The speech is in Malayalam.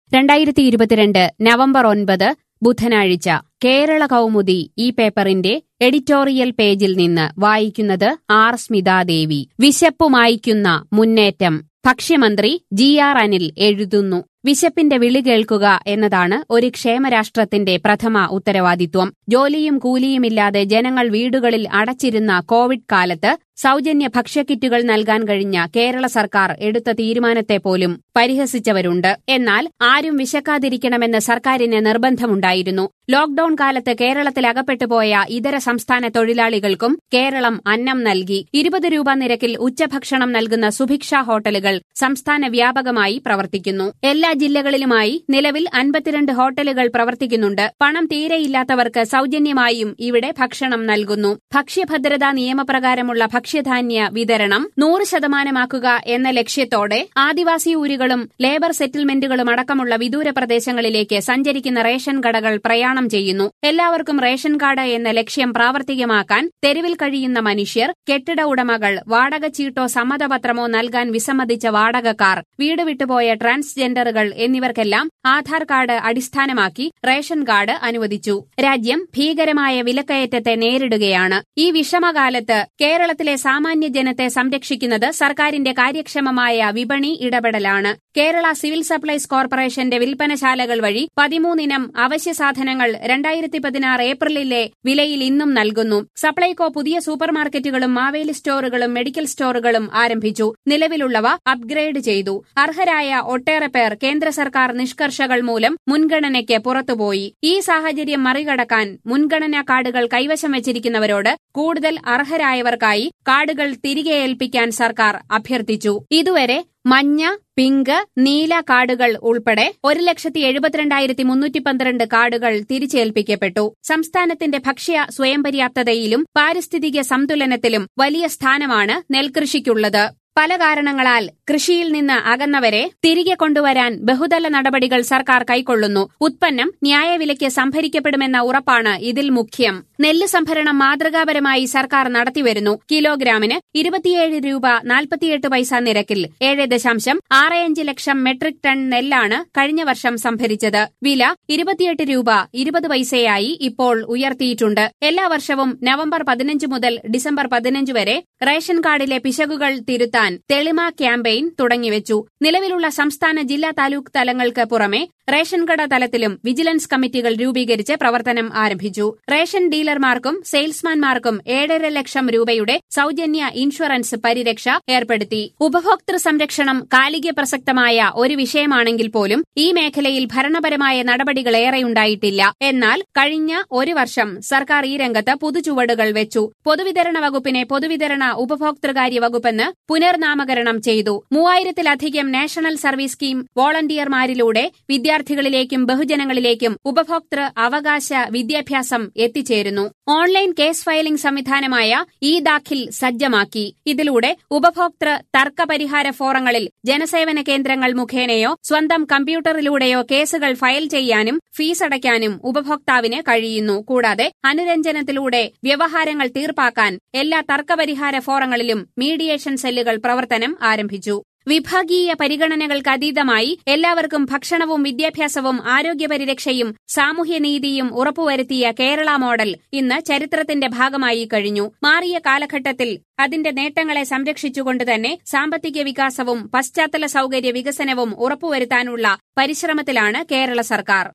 രണ്ടായിരത്തി ഇരുപത്തിരണ്ട് നവംബർ ഒൻപത് ബുധനാഴ്ച കേരള കൗമുദി ഈ പേപ്പറിന്റെ എഡിറ്റോറിയൽ പേജിൽ നിന്ന് വായിക്കുന്നത് ആർ സ്മിതാദേവി വിശപ്പു മായ്ക്കുന്ന മുന്നേറ്റം ഭക്ഷ്യമന്ത്രി ജി ആർ അനിൽ എഴുതുന്നു വിശപ്പിന്റെ വിളി കേൾക്കുക എന്നതാണ് ഒരു ക്ഷേമരാഷ്ട്രത്തിന്റെ പ്രഥമ ഉത്തരവാദിത്വം ജോലിയും കൂലിയുമില്ലാതെ ജനങ്ങൾ വീടുകളിൽ അടച്ചിരുന്ന കോവിഡ് കാലത്ത് സൗജന്യ ഭക്ഷ്യക്കിറ്റുകൾ നൽകാൻ കഴിഞ്ഞ കേരള സർക്കാർ എടുത്ത തീരുമാനത്തെ പോലും പരിഹസിച്ചവരുണ്ട് എന്നാൽ ആരും വിശക്കാതിരിക്കണമെന്ന് സർക്കാരിന് നിർബന്ധമുണ്ടായിരുന്നു ലോക്ഡൌൺ കാലത്ത് കേരളത്തിൽ അകപ്പെട്ടുപോയ ഇതര സംസ്ഥാന തൊഴിലാളികൾക്കും കേരളം അന്നം നൽകി ഇരുപത് രൂപ നിരക്കിൽ ഉച്ചഭക്ഷണം നൽകുന്ന സുഭിക്ഷ ഹോട്ടലുകൾ സംസ്ഥാന വ്യാപകമായി പ്രവർത്തിക്കുന്നു എല്ലാ ജില്ലകളിലുമായി നിലവിൽ അൻപത്തിരണ്ട് ഹോട്ടലുകൾ പ്രവർത്തിക്കുന്നുണ്ട് പണം തീരെയില്ലാത്തവർക്ക് സൗജന്യമായും ഇവിടെ ഭക്ഷണം നൽകുന്നു ഭക്ഷ്യഭദ്രതാ നിയമപ്രകാരമുള്ള ഭക്ഷ്യധാന്യ വിതരണം നൂറ് ശതമാനമാക്കുക എന്ന ലക്ഷ്യത്തോടെ ആദിവാസി ഊരുകളും ലേബർ സെറ്റിൽമെന്റുകളും അടക്കമുള്ള വിദൂര പ്രദേശങ്ങളിലേക്ക് സഞ്ചരിക്കുന്ന റേഷൻ കടകൾ പ്രയാണം ചെയ്യുന്നു എല്ലാവർക്കും റേഷൻ കാർഡ് എന്ന ലക്ഷ്യം പ്രാവർത്തികമാക്കാൻ തെരുവിൽ കഴിയുന്ന മനുഷ്യർ കെട്ടിട ഉടമകൾ വാടക ചീട്ടോ സമ്മതപത്രമോ നൽകാൻ വിസമ്മതിച്ച വാടകക്കാർ വീട് വിട്ടുപോയ ട്രാൻസ്ജെൻഡറുകൾ എന്നിവർക്കെല്ലാം ആധാർ കാർഡ് അടിസ്ഥാനമാക്കി റേഷൻ കാർഡ് അനുവദിച്ചു രാജ്യം ഭീകരമായ വിലക്കയറ്റത്തെ നേരിടുകയാണ് ഈ വിഷമകാലത്ത് കേരളത്തിലെ സാമാന്യ ജനത്തെ സംരക്ഷിക്കുന്നത് സർക്കാരിന്റെ കാര്യക്ഷമമായ വിപണി ഇടപെടലാണ് കേരള സിവിൽ സപ്ലൈസ് കോർപ്പറേഷന്റെ വിൽപ്പനശാലകൾ വഴി പതിമൂന്നിനം അവശ്യ സാധനങ്ങൾ രണ്ടായിരത്തി പതിനാറ് ഏപ്രിലിലെ വിലയിൽ ഇന്നും നൽകുന്നു സപ്ലൈകോ പുതിയ സൂപ്പർമാർക്കറ്റുകളും മാവേലി സ്റ്റോറുകളും മെഡിക്കൽ സ്റ്റോറുകളും ആരംഭിച്ചു നിലവിലുള്ളവ അപ്ഗ്രേഡ് ചെയ്തു അർഹരായ ഒട്ടേറെ പേർ കേന്ദ്ര സർക്കാർ നിഷ്കർഷകൾ മൂലം മുൻഗണനയ്ക്ക് പുറത്തുപോയി ഈ സാഹചര്യം മറികടക്കാൻ മുൻഗണനാ കാർഡുകൾ കൈവശം വെച്ചിരിക്കുന്നവരോട് കൂടുതൽ അർഹരായവർക്കായി കാർഡുകൾ തിരികെ ഏൽപ്പിക്കാൻ സർക്കാർ അഭ്യർത്ഥിച്ചു ഇതുവരെ മഞ്ഞ പിങ്ക് നീല കാർഡുകൾ ഉൾപ്പെടെ ഒരു ലക്ഷത്തി എഴുപത്തിരണ്ടായിരത്തി മുന്നൂറ്റി പന്ത്രണ്ട് കാർഡുകൾ തിരിച്ചേൽപ്പിക്കപ്പെട്ടു സംസ്ഥാനത്തിന്റെ ഭക്ഷ്യ സ്വയം പര്യാപ്തതയിലും പാരിസ്ഥിതിക സന്തുലനത്തിലും വലിയ സ്ഥാനമാണ് നെൽകൃഷിക്കുള്ളത് പല കാരണങ്ങളാൽ കൃഷിയിൽ നിന്ന് അകന്നവരെ തിരികെ കൊണ്ടുവരാൻ ബഹുതല നടപടികൾ സർക്കാർ കൈക്കൊള്ളുന്നു ഉത്പന്നം ന്യായവിലയ്ക്ക് സംഭരിക്കപ്പെടുമെന്ന ഉറപ്പാണ് ഇതിൽ മുഖ്യം നെല്ല് സംഭരണം മാതൃകാപരമായി സർക്കാർ നടത്തിവരുന്നു കിലോഗ്രാമിന് ഇരുപത്തിയേഴ് രൂപ നാൽപ്പത്തിയെട്ട് പൈസ നിരക്കിൽ ഏഴ് ദശാംശം ആറ് അഞ്ച് ലക്ഷം മെട്രിക് ടൺ നെല്ലാണ് കഴിഞ്ഞ വർഷം സംഭരിച്ചത് വില ഇരുപത്തിയെട്ട് രൂപ ഇരുപത് പൈസയായി ഇപ്പോൾ ഉയർത്തിയിട്ടുണ്ട് എല്ലാ വർഷവും നവംബർ പതിനഞ്ച് മുതൽ ഡിസംബർ പതിനഞ്ച് വരെ റേഷൻ കാർഡിലെ പിശകുകൾ തിരുത്താൻ തെളിമ ക്യാമ്പയിൻ തുടങ്ങിവെച്ചു നിലവിലുള്ള സംസ്ഥാന ജില്ലാ താലൂക്ക് തലങ്ങൾക്ക് പുറമെ റേഷൻ കട തലത്തിലും വിജിലൻസ് കമ്മിറ്റികൾ രൂപീകരിച്ച് പ്രവർത്തനം ആരംഭിച്ചു റേഷൻ ഡീലർമാർക്കും സെയിൽസ്മാൻമാർക്കും ഏഴര ലക്ഷം രൂപയുടെ സൌജന്യ ഇൻഷുറൻസ് പരിരക്ഷ ഏർപ്പെടുത്തി ഉപഭോക്തൃ സംരക്ഷണം കാലിക പ്രസക്തമായ ഒരു വിഷയമാണെങ്കിൽ പോലും ഈ മേഖലയിൽ ഭരണപരമായ നടപടികൾ ഏറെയുണ്ടായിട്ടില്ല എന്നാൽ കഴിഞ്ഞ ഒരു വർഷം സർക്കാർ ഈ രംഗത്ത് പുതുചുവടുകൾ വെച്ചു പൊതുവിതരണ വകുപ്പിനെ പൊതുവിതരണ ഉപഭോക്തൃകാര്യ വകുപ്പെന്ന് പുനർനാമകരണം ചെയ്തു മൂവായിരത്തിലധികം നാഷണൽ സർവീസ് സ്കീം വോളണ്ടിയർമാരിലൂടെ വിദ്യാർത്ഥികളിലേക്കും ബഹുജനങ്ങളിലേക്കും ഉപഭോക്തൃ അവകാശ വിദ്യാഭ്യാസം എത്തിച്ചേരുന്നു ഓൺലൈൻ കേസ് ഫയലിംഗ് സംവിധാനമായ ഇ ദാഖിൽ സജ്ജമാക്കി ഇതിലൂടെ ഉപഭോക്തൃ തർക്ക പരിഹാര ഫോറങ്ങളിൽ ജനസേവന കേന്ദ്രങ്ങൾ മുഖേനയോ സ്വന്തം കമ്പ്യൂട്ടറിലൂടെയോ കേസുകൾ ഫയൽ ചെയ്യാനും ഫീസ് അടയ്ക്കാനും ഉപഭോക്താവിന് കഴിയുന്നു കൂടാതെ അനുരഞ്ജനത്തിലൂടെ വ്യവഹാരങ്ങൾ തീർപ്പാക്കാൻ എല്ലാ തർക്കപരിഹാര ഫോറങ്ങളിലും മീഡിയേഷൻ സെല്ലുകൾ പ്രവർത്തനം ആരംഭിച്ചു വിഭാഗീയ പരിഗണനകൾക്ക് അതീതമായി എല്ലാവർക്കും ഭക്ഷണവും വിദ്യാഭ്യാസവും ആരോഗ്യപരിരക്ഷയും സാമൂഹ്യനീതിയും ഉറപ്പുവരുത്തിയ കേരള മോഡൽ ഇന്ന് ചരിത്രത്തിന്റെ ഭാഗമായി കഴിഞ്ഞു മാറിയ കാലഘട്ടത്തിൽ അതിന്റെ നേട്ടങ്ങളെ സംരക്ഷിച്ചുകൊണ്ട് തന്നെ സാമ്പത്തിക വികാസവും പശ്ചാത്തല സൌകര്യ വികസനവും ഉറപ്പുവരുത്താനുള്ള പരിശ്രമത്തിലാണ് കേരള സർക്കാർ